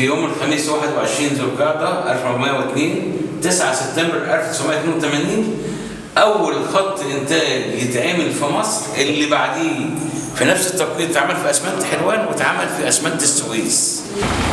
في يوم الخميس 21 ذو القعدة 1402 9 سبتمبر 1982 أول خط إنتاج يتعمل في مصر اللي بعديه في نفس التوقيت اتعمل في أسمنت حلوان واتعمل في أسمنت السويس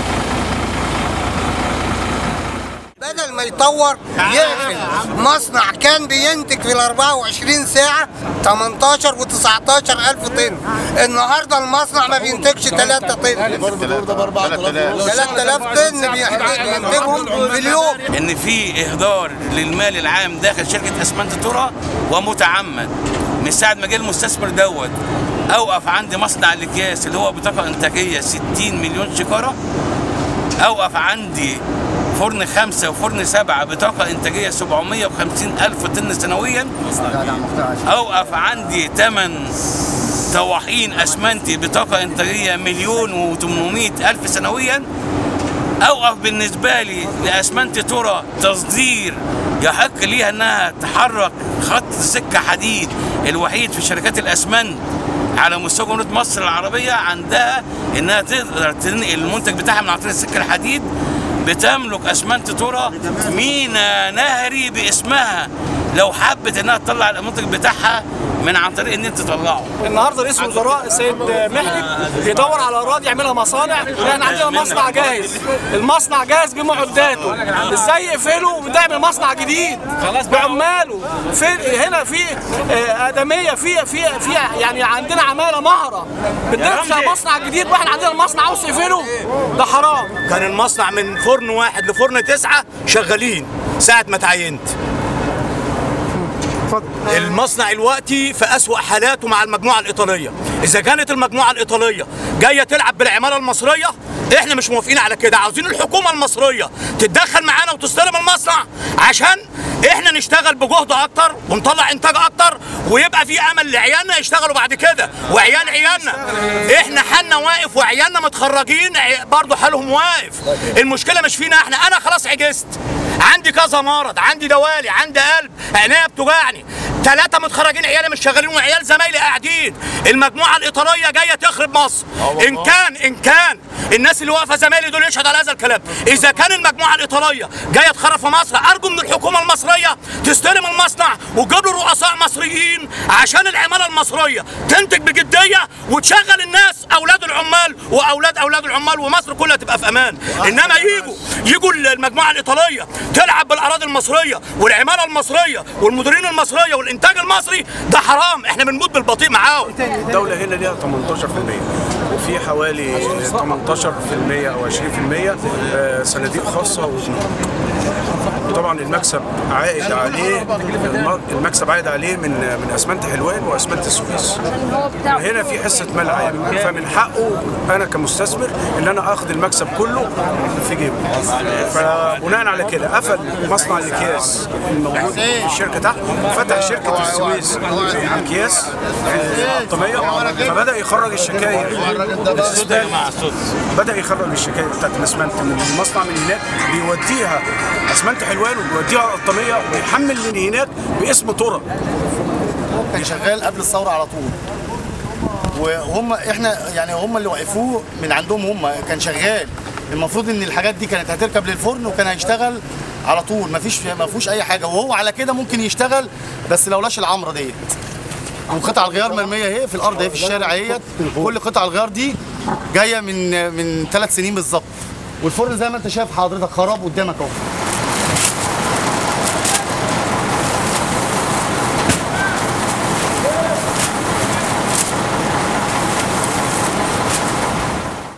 بدل ما يطور يقفل مصنع كان بينتج في ال 24 ساعة 18 و 19 ألف طن النهارده المصنع ما بينتجش 3 طن برضه ده ب 4000 3000 طن بيحتاج- بينتجهم في اليوم ان في اهدار للمال العام داخل شركه اسمنت ترى ومتعمد من ساعه ما جه المستثمر دوت اوقف عندي مصنع الاكياس اللي هو بطاقه انتاجيه 60 مليون شكاره اوقف عندي فرن خمسة وفرن سبعة بطاقة إنتاجية 750 ألف طن سنويا أوقف عندي 8 طواحين أسمنتي بطاقة إنتاجية مليون و800 ألف سنويا اوقف بالنسبه لي لاسمنت ترى تصدير يحق ليها انها تحرك خط سكه حديد الوحيد في شركات الاسمنت على مستوى جمهوريه مصر العربيه عندها انها تقدر تنقل المنتج بتاعها من عن طريق السكه الحديد بتملك اسمنت ترى مينا نهري باسمها لو حبت انها تطلع المنتج بتاعها من عن طريق ان انت تطلعه النهارده رئيس الوزراء السيد مهدي بيدور على اراضي يعملها مصانع احنا عندنا مصنع جاهز المصنع جاهز بمعداته ازاي يقفله ونعمل مصنع جديد بعماله في هنا في آه، ادميه في في في يعني عندنا عماله مهره بندخل مصنع جديد واحنا عندنا المصنع عاوز يقفله ده حرام كان المصنع من فرن واحد لفرن تسعة شغالين ساعة ما تعينت المصنع الوقتي في أسوأ حالاته مع المجموعة الإيطالية إذا كانت المجموعة الإيطالية جاية تلعب بالعمالة المصرية إحنا مش موافقين على كده عاوزين الحكومة المصرية تتدخل معانا وتستلم المصنع عشان إحنا نشتغل بجهد أكتر ونطلع إنتاج أكتر ويبقى في أمل لعيالنا يشتغلوا بعد كده وعيال عيالنا إحنا حالنا واقف وعيالنا متخرجين عي- برضه حالهم واقف المشكلة مش فينا إحنا أنا خلاص عجزت عندي كذا مرض عندي دوالي عندي قلب عينيا بتوجعني ثلاثة متخرجين عيالي مش شغالين وعيال زمايلي قاعدين المجموعة الإيطالية جاية تخرب مصر إن كان إن كان الناس اللي واقفة زمايلي دول يشهد على هذا الكلام إذا كان المجموعة الإيطالية جاية تخرب في مصر أرجو من الحكومة المصرية تستلم المصنع وتجيب له رؤساء مصريين عشان العمالة المصرية تنتج بجدية وتشغل الناس أولاد العمال وأولاد أولاد العمال ومصر كلها تبقى في أمان إنما يجوا يجوا المجموعة الإيطالية تلعب بالأراضي المصرية والعمالة المصرية والمديرين المصرية والإنتاج المصري ده حرام إحنا بنموت بالبطيء معاهم الدولة هنا ليها 18% وفي حوالي 18% أو 20% آه، صناديق خاصة وطبعا المكسب عائد عليه الم- المكسب عائد عليه من من اسمنت حلوان واسمنت السويس هنا في حصه مال عام فمن حقه انا كمستثمر ان انا اخذ المكسب كله في جيبي فبناء على كده قفل مصنع الاكياس الموجود في الشركه تحت فتح شركه السويس اكياس في القطاميه فبدا يخرج الشكاير الاستاذ بدا يخرج الشكاير بتاعت الاسمنت من المصنع من هناك بيوديها اسمنت حلوان وبيوديها القطاميه ويحمل من هناك باسم ترى كان شغال قبل الثوره على طول وهم احنا يعني هم اللي وقفوه من عندهم هم كان شغال المفروض ان الحاجات دي كانت هتركب للفرن وكان هيشتغل على طول مفيش ما فيهوش اي حاجه وهو على كده ممكن يشتغل بس لولاش العمره ديت وقطع الغيار مرميه اهي في الارض اهي في الشارع اهيت كل قطع الغيار دي جايه من من ثلاث سنين بالظبط والفرن زي ما انت شايف حضرتك خراب قدامك اهو